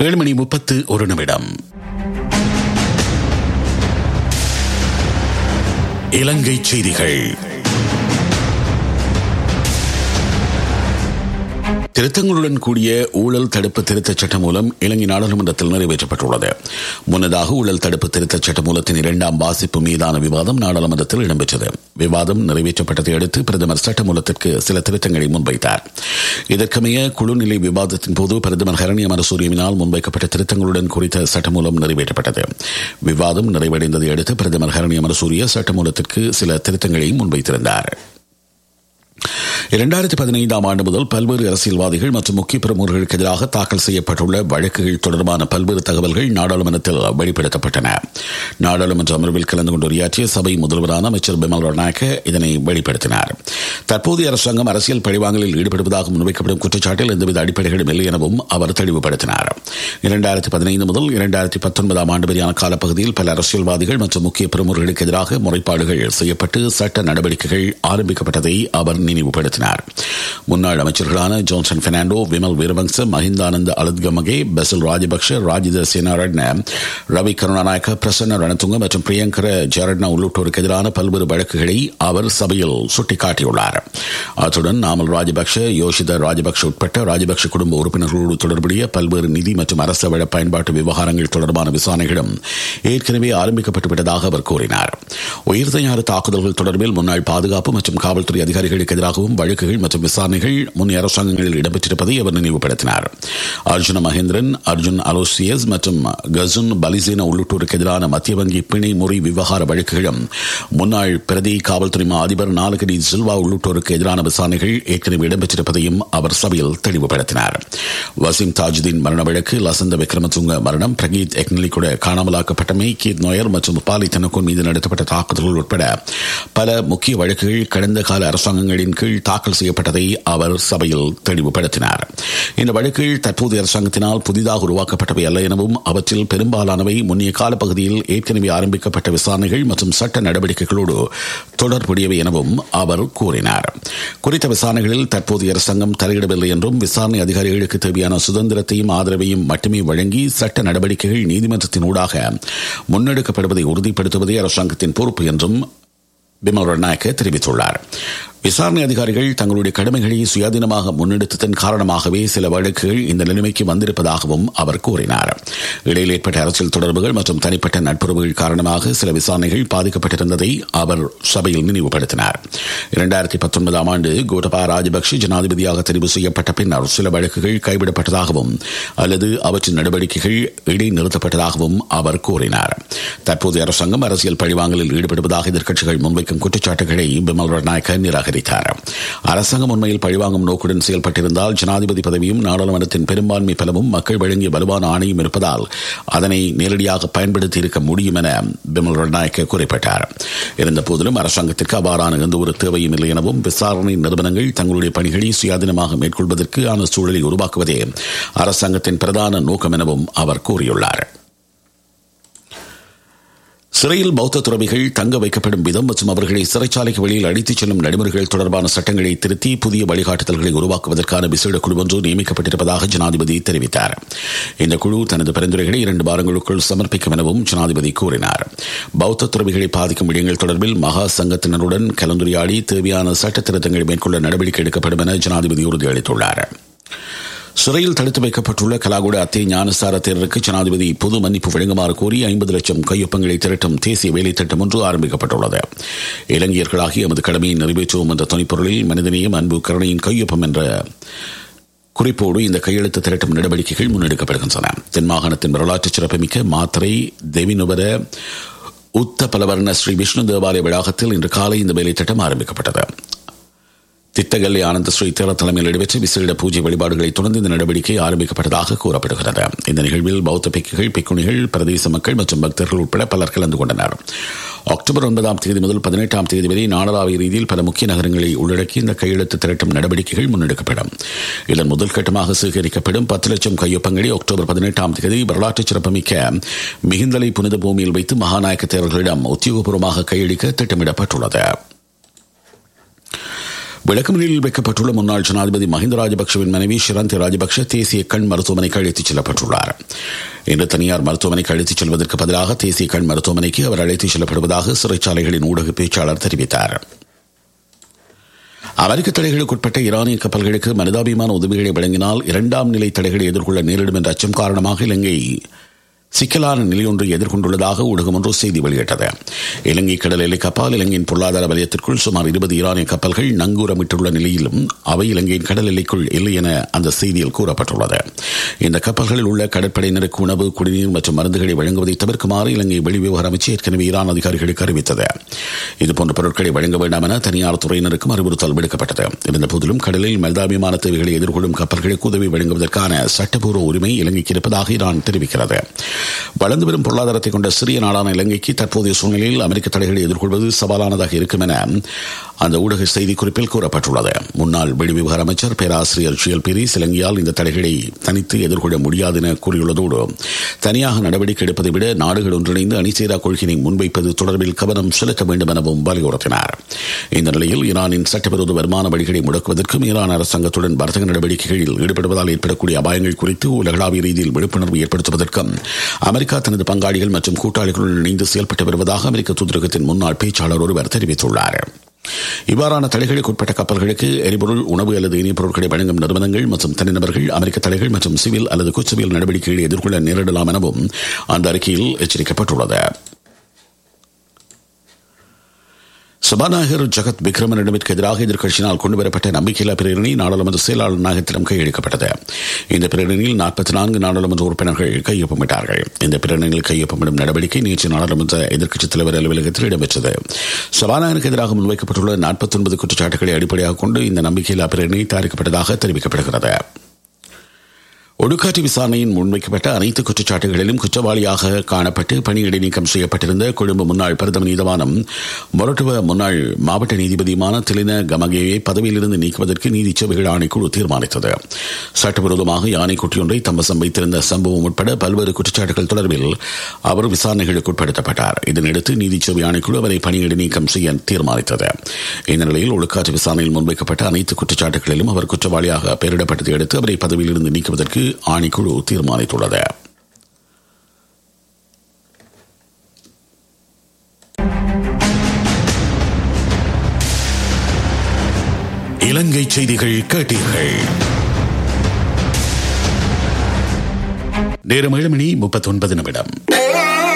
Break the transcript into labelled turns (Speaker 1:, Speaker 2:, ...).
Speaker 1: ஏழு மணி முப்பத்து ஒரு நிமிடம் இலங்கை செய்திகள் திருத்தங்களுடன் கூடிய ஊழல் தடுப்பு திருத்தச் சட்ட மூலம் இலங்கை நாடாளுமன்றத்தில் நிறைவேற்றப்பட்டுள்ளது முன்னதாக ஊழல் தடுப்பு திருத்தச் சட்ட மூலத்தின் இரண்டாம் வாசிப்பு மீதான விவாதம் நாடாளுமன்றத்தில் இடம்பெற்றது விவாதம் நிறைவேற்றப்பட்டதை அடுத்து பிரதமர் சட்ட மூலத்திற்கு சில திருத்தங்களை முன்வைத்தார் இதற்கமைய குழுநிலை விவாதத்தின் போது பிரதமர் ஹரணி அமரசூரியவினால் முன்வைக்கப்பட்ட திருத்தங்களுடன் குறித்த சட்டமூலம் நிறைவேற்றப்பட்டது விவாதம் நிறைவடைந்ததை அடுத்து பிரதமர் ஹரணி அமரசூரிய சட்டமூலத்திற்கு சில திருத்தங்களை முன்வைத்திருந்தார் இரண்டாயிரத்தி பதினைந்தாம் ஆண்டு முதல் பல்வேறு அரசியல்வாதிகள் மற்றும் முக்கிய பிரமுகர்களுக்கு எதிராக தாக்கல் செய்யப்பட்டுள்ள வழக்குகள் தொடர்பான பல்வேறு தகவல்கள் நாடாளுமன்றத்தில் வெளிப்படுத்தப்பட்டன நாடாளுமன்ற அமர்வில் கலந்து கொண்டு உரையாற்றிய சபை முதல்வரான அமைச்சர் பிமல் ரணாக்க இதனை வெளிப்படுத்தினார் தற்போதைய அரசாங்கம் அரசியல் பழிவாங்கலில் ஈடுபடுவதாக முன்வைக்கப்படும் குற்றச்சாட்டில் எந்தவித அடிப்படைகளும் இல்லை எனவும் அவர் தெளிவுபடுத்தினார் இரண்டாயிரத்தி பதினைந்து முதல் இரண்டாயிரத்தி பத்தொன்பதாம் ஆண்டு வரையான காலப்பகுதியில் பல அரசியல்வாதிகள் மற்றும் முக்கிய பிரமுகர்களுக்கு எதிராக முறைப்பாடுகள் செய்யப்பட்டு சட்ட நடவடிக்கைகள் ஆரம்பிக்கப்பட்டதை அவர் நினைவுபடுத்தினார் முன்னாள் அமைச்சர்களான ஜோன்சன் பெர்னாண்டோ விமல் வீரவங்ச மஹிந்தானந்த அலுத்கமகே பெசல் ராஜபக்ஷ ராஜித சேனாரட்ன ரவி கருணாநாயக்க பிரசன்ன ரணதுங்க மற்றும் பிரியங்கர ஜெரட்னா உள்ளிட்டோருக்கு எதிரான பல்வேறு வழக்குகளை அவர் சபையில் சுட்டிக்காட்டியுள்ளார் அத்துடன் நாமல் ராஜபக்ஷ யோஷித ராஜபக்ஷ உட்பட்ட ராஜபக்ஷ குடும்ப உறுப்பினர்களோடு தொடர்புடைய பல்வேறு நிதி மற்றும் அரச வள பயன்பாட்டு விவகாரங்கள் தொடர்பான விசாரணைகளும் ஏற்கனவே ஆரம்பிக்கப்பட்டு விட்டதாக அவர் கூறினார் உயிர்தஞான தாக்குதல்கள் தொடர்பில் முன்னாள் பாதுகாப்பு மற்றும் காவல்துறை அதிகாரிகளுக்கு எதிராகவும் வழக்குகள் மற்றும் விசாரணைகள் முன்னே அரசாங்கங்களில் இடம்பெற்றிருப்பதை அவர் நினைவுபடுத்தினார் அர்ஜுன மகேந்திரன் அர்ஜுன் அலோசியஸ் மற்றும் கசுன் பலிசேன உள்ளிட்டோருக்கு எதிரான மத்திய வங்கி பிணை முறை விவகார வழக்குகளும் முன்னாள் பிரதி காவல்துறை மா அதிபர் நாலகடி சில்வா உள்ளிட்டோருக்கு எதிரான விசாரணைகள் ஏற்கனவே இடம்பெற்றிருப்பதையும் அவர் சபையில் தெளிவுபடுத்தினார் வசீம் தாஜுதீன் மரண வழக்கு லசந்த விக்ரமதுங்க மரணம் பிரகீத் எக்னலி கூட காணாமலாக்கப்பட்டமை கீத் நோயர் மற்றும் பாலி தனக்கோன் மீது நடத்தப்பட்ட தாக்குதல்கள் உட்பட பல முக்கிய வழக்குகள் கடந்த கால அரசாங்கங்களின் கீழ் தாக்கல் செய்யப்பட்டதை அவர் சபையில் தெளிவுபடுத்தினார் இந்த வழக்குகள் தற்போதைய அரசாங்கத்தினால் புதிதாக உருவாக்கப்பட்டவை அல்ல எனவும் அவற்றில் பெரும்பாலானவை முன்னைய காலப்பகுதியில் ஏற்கனவே ஆரம்பிக்கப்பட்ட விசாரணைகள் மற்றும் சட்ட நடவடிக்கைகளோடு தொடர்புடையவை எனவும் அவர் கூறினார் குறித்த விசாரணைகளில் தற்போதைய அரசாங்கம் தலையிடவில்லை என்றும் விசாரணை அதிகாரிகளுக்கு தேவையான சுதந்திரத்தையும் ஆதரவையும் மட்டுமே வழங்கி சட்ட நடவடிக்கைகள் நீதிமன்றத்தின் ஊடாக முன்னெடுக்கப்படுவதை உறுதிப்படுத்துவதே அரசாங்கத்தின் பொறுப்பு என்றும் பிமல் ரட்நாயக்க தெரிவித்துள்ளார் விசாரணை அதிகாரிகள் தங்களுடைய கடமைகளை சுயாதீனமாக முன்னெடுத்ததன் காரணமாகவே சில வழக்குகள் இந்த நிலைமைக்கு வந்திருப்பதாகவும் அவர் கூறினார் இடையில் ஏற்பட்ட அரசியல் தொடர்புகள் மற்றும் தனிப்பட்ட நட்புறவுகள் காரணமாக சில விசாரணைகள் பாதிக்கப்பட்டிருந்ததை அவர் சபையில் நினைவுபடுத்தினார் இரண்டாயிரத்தி பத்தொன்பதாம் ஆண்டு கோட்டபா ராஜபக்ஷ ஜனாதிபதியாக தெரிவு செய்யப்பட்ட பின்னர் சில வழக்குகள் கைவிடப்பட்டதாகவும் அல்லது அவற்றின் நடவடிக்கைகள் இடைநிறுத்தப்பட்டதாகவும் அவர் கூறினார் தற்போதைய அரசாங்கம் அரசியல் பழிவாங்கலில் ஈடுபடுவதாக எதிர்க்கட்சிகள் முன்வைக்கும் குற்றச்சாட்டுகளை பிமல் ரட்நாயக்க நிராகரித்தார் அரசாங்கம் உண்மையில் பழிவாங்கும் நோக்குடன் செயல்பட்டிருந்தால் ஜனாதிபதி பதவியும் நாடாளுமன்றத்தின் பெரும்பான்மை பலமும் மக்கள் வழங்கிய வலுவான ஆணையும் இருப்பதால் அதனை நேரடியாக பயன்படுத்தி இருக்க முடியும் என பிமல் ரட்நாயக்க குறிப்பிட்டார் இருந்தபோதிலும் அரசாங்கத்திற்கு அவ்வாறான எந்த ஒரு தேவையும் இல்லை எனவும் விசாரணை நிறுவனங்கள் தங்களுடைய பணிகளை சுயாதீனமாக மேற்கொள்வதற்கு ஆன சூழலை உருவாக்குவதே அரசாங்கத்தின் பிரதான நோக்கம் எனவும் அவர் கூறியுள்ளார் சிறையில் பௌத்த துறவிகள் தங்க வைக்கப்படும் விதம் மற்றும் அவர்களை சிறைச்சாலைக்கு வெளியில் அடித்துச் செல்லும் நடைமுறைகள் தொடர்பான சட்டங்களை திருத்தி புதிய வழிகாட்டுதல்களை உருவாக்குவதற்கான விசேட குழு ஒன்று நியமிக்கப்பட்டிருப்பதாக ஜனாதிபதி தெரிவித்தார் இந்த குழு தனது பரிந்துரைகளை இரண்டு வாரங்களுக்குள் சமர்ப்பிக்கும் எனவும் ஜனாதிபதி கூறினார் பௌத்த துறவிகளை பாதிக்கும் விடயங்கள் தொடர்பில் மகா சங்கத்தினருடன் கலந்துரையாடி தேவையான சட்ட திருத்தங்களை மேற்கொள்ள நடவடிக்கை எடுக்கப்படும் என ஜனாதிபதி உறுதியளித்துள்ளார் சிறையில் தடுத்து வைக்கப்பட்டுள்ள கலாகுட அத்தே ஞானசார தேரருக்கு ஜனாதிபதி பொது மன்னிப்பு வழங்குமாறு கோரி ஐம்பது லட்சம் கையொப்பங்களை திரட்டும் தேசிய வேலை திட்டம் ஒன்று ஆரம்பிக்கப்பட்டுள்ளது இளைஞர்களாகி எமது கடமையை நிறைவேற்றுவோம் என்ற துணைப்பொருளில் மனிதநேயம் அன்பு கருணையின் கையொப்பம் என்ற குறிப்போடு இந்த கையெழுத்து திரட்டும் நடவடிக்கைகள் முன்னெடுக்கப்படுகின்றன தென் மாகாணத்தின் வரலாற்று சிறப்புமிக்க மாத்திரை தெவினுபர உத்த பலவர்ண ஸ்ரீ விஷ்ணு தேவாலய வளாகத்தில் இன்று காலை இந்த வேலை திட்டம் ஆரம்பிக்கப்பட்டது திட்டகல்லி ஆனந்த ஸ்ரீ தேர தலைமையில் நடைபெற்ற விசேட பூஜை வழிபாடுகளை தொடர்ந்து இந்த நடவடிக்கை ஆரம்பிக்கப்பட்டதாக கூறப்படுகிறது இந்த நிகழ்வில் பௌத்த பிக்குகள் பிக்குணிகள் பிரதேச மக்கள் மற்றும் பக்தர்கள் உட்பட பலர் கலந்து கொண்டனர் அக்டோபர் ஒன்பதாம் தேதி முதல் பதினெட்டாம் தேதி வரை நாடளாவிய ரீதியில் பல முக்கிய நகரங்களை உள்ளடக்கி இந்த கையெழுத்து திரட்டும் நடவடிக்கைகள் முன்னெடுக்கப்படும் இதன் முதல் கட்டமாக சேகரிக்கப்படும் பத்து லட்சம் கையொப்பங்களை அக்டோபர் பதினெட்டாம் தேதி வரலாற்று சிறப்புமிக்க மிகுந்தலை புனித பூமியில் வைத்து மகாநாயக்க தேரர்களிடம் உத்தியோகபூர்வமாக கையளிக்க திட்டமிடப்பட்டுள்ளது விளக்கமறியலில் வைக்கப்பட்டுள்ள முன்னாள் ஜனாதிபதி மஹிந்த ராஜபக்சவின் மனைவி ஷிரந்தி ராஜபக்ஷ தேசிய கண் மருத்துவமனைக்கு அழைத்துச் செல்லப்பட்டுள்ளார் இன்று தனியார் மருத்துவமனைக்கு அழைத்துச் செல்வதற்கு பதிலாக தேசிய கண் மருத்துவமனைக்கு அவர் அழைத்துச் செல்லப்படுவதாக சிறைச்சாலைகளின் ஊடக பேச்சாளர் தெரிவித்தார் அமெரிக்க தடைகளுக்குட்பட்ட ஈரானிய கப்பல்களுக்கு மனிதாபிமான உதவிகளை வழங்கினால் இரண்டாம் நிலை தடைகளை எதிர்கொள்ள நேரிடும் என்ற அச்சம் காரணமாக இலங்கை சிக்கலான நிலையொன்றை எதிர்கொண்டுள்ளதாக ஊடகம் ஒன்று செய்தி வெளியிட்டது இலங்கை கடல் எல்லை கப்பால் இலங்கையின் பொருளாதார வலயத்திற்குள் சுமார் இருபது ஈரானிய கப்பல்கள் நங்கூரமிட்டுள்ள நிலையிலும் அவை இலங்கையின் கடல் எல்லைக்குள் இல்லை என அந்த செய்தியில் கூறப்பட்டுள்ளது இந்த கப்பல்களில் உள்ள கடற்படையினருக்கு உணவு குடிநீர் மற்றும் மருந்துகளை வழங்குவதை தவிர்க்குமாறு இலங்கை வெளிவிவகார அமைச்சு ஏற்கனவே ஈரான் அதிகாரிகளுக்கு அறிவித்தது இதுபோன்ற பொருட்களை வழங்க வேண்டாம் என தனியார் துறையினருக்கும் அறிவுறுத்தல் விடுக்கப்பட்டது இருந்த போதிலும் கடலில் மனிதாபிமான தேவைகளை எதிர்கொள்ளும் கப்பல்களுக்கு உதவி வழங்குவதற்கான சட்டப்பூர்வ உரிமை இலங்கைக்கு இருப்பதாக ஈரான் தெரிவிக்கிறது வளர்ந்து வரும் பொருளாதாரத்தை கொண்ட சிறிய நாடான இலங்கைக்கு தற்போதைய சூழ்நிலையில் அமெரிக்க தடைகளை எதிர்கொள்வது சவாலானதாக இருக்கும் என அந்த ஊடக செய்திக்குறிப்பில் கூறப்பட்டுள்ளது முன்னாள் வெளிவிவகார அமைச்சர் பேராசிரியர் ஜியல் பீரிஸ் இலங்கையால் இந்த தடைகளை தனித்து எதிர்கொள்ள முடியாது என கூறியுள்ளதோடு தனியாக நடவடிக்கை எடுப்பதை விட நாடுகள் ஒன்றிணைந்து அணிசேரா கொள்கையை முன்வைப்பது தொடர்பில் கவனம் செலுத்த வேண்டும் எனவும் வலியுறுத்தினார் இந்த நிலையில் ஈரானின் சட்டவிரோத வருமான வழிகளை முடக்குவதற்கும் ஈரான் அரசாங்கத்துடன் வர்த்தக நடவடிக்கைகளில் ஈடுபடுவதால் ஏற்படக்கூடிய அபாயங்கள் குறித்து உலகளாவிய ரீதியில் விழிப்புணர்வு ஏற்படுத்துவதற்கும் அமெரிக்கா தனது பங்காளிகள் மற்றும் கூட்டாளிகளுடன் இணைந்து செயல்பட்டு வருவதாக அமெரிக்க தூதரகத்தின் முன்னாள் பேச்சாளர் ஒருவர் தெரிவித்துள்ளார் இவ்வாறான தடைகளுக்கு உட்பட்ட கப்பல்களுக்கு எரிபொருள் உணவு அல்லது இனிய பொருட்களை வழங்கும் நிறுவனங்கள் மற்றும் தனிநபர்கள் அமெரிக்க தடைகள் மற்றும் சிவில் அல்லது குற்றவியல் நடவடிக்கைகளை எதிர்கொள்ள நேரிடலாம் எனவும் அந்த அறிக்கையில் எச்சரிக்கப்பட்டுள்ளது சபாநாயகர் ஜகத் விக்ரமனிடமிற்கு எதிராக எதிர்க்கட்சியினால் கொண்டுவரப்பட்ட நம்பிக்கையில்லா பிரேரணை நாடாளுமன்ற செயலாளர் நாயகத்திடம் கையளிக்கப்பட்டது இந்த பிரேரணியில் நாற்பத்தி நான்கு நாடாளுமன்ற உறுப்பினர்கள் கையொப்பமிட்டார்கள் இந்த பிரேரணியில் கையொப்பமிடும் நடவடிக்கை நேற்று நாடாளுமன்ற எதிர்க்கட்சித் தலைவர் அலுவலகத்தில் இடம்பெற்றது சபாநாயகருக்கு எதிராக முன்வைக்கப்பட்டுள்ள நாற்பத்தி ஒன்பது குற்றச்சாட்டுகளை அடிப்படையாக கொண்டு இந்த நம்பிக்கையில்லா பிரேரணை தயாரிக்கப்பட்டதாக தெரிவிக்கப்படுகிறது ஒடுக்காற்று விசாரணையின் முன்வைக்கப்பட்ட அனைத்து குற்றச்சாட்டுகளிலும் குற்றவாளியாக காணப்பட்டு பணியிடை நீக்கம் செய்யப்பட்டிருந்த கொழும்பு முன்னாள் பிரதம நீதவானம் மொரட்டுவ முன்னாள் மாவட்ட நீதிபதியுமான திலின கமகேயை பதவியிலிருந்து நீக்குவதற்கு நீதிச்சபைகள் ஆணைக்குழு தீர்மானித்தது சட்டவிரோதமாக யானை குட்டியொன்றை தம்பசம் வைத்திருந்த சம்பவம் உட்பட பல்வேறு குற்றச்சாட்டுகள் தொடர்பில் அவர் விசாரணைகளுக்கு உட்படுத்தப்பட்டார் இதனையடுத்து நீதிச்சபை ஆணைக்குழு அவரை பணியிடை நீக்கம் செய்ய தீர்மானித்தது இந்த நிலையில் ஒழுக்காற்று விசாரணையில் முன்வைக்கப்பட்ட அனைத்து குற்றச்சாட்டுகளிலும் அவர் குற்றவாளியாக பெயரிடப்பட்டதை அடுத்து அவரை பதவியிலிருந்து நீக்குவதற்கு ஆணைக்குழு தீர்மானித்துள்ளது இலங்கை செய்திகள் கேட்டீர்கள் நேரம் ஏழு மணி முப்பத்தி ஒன்பது நிமிடம்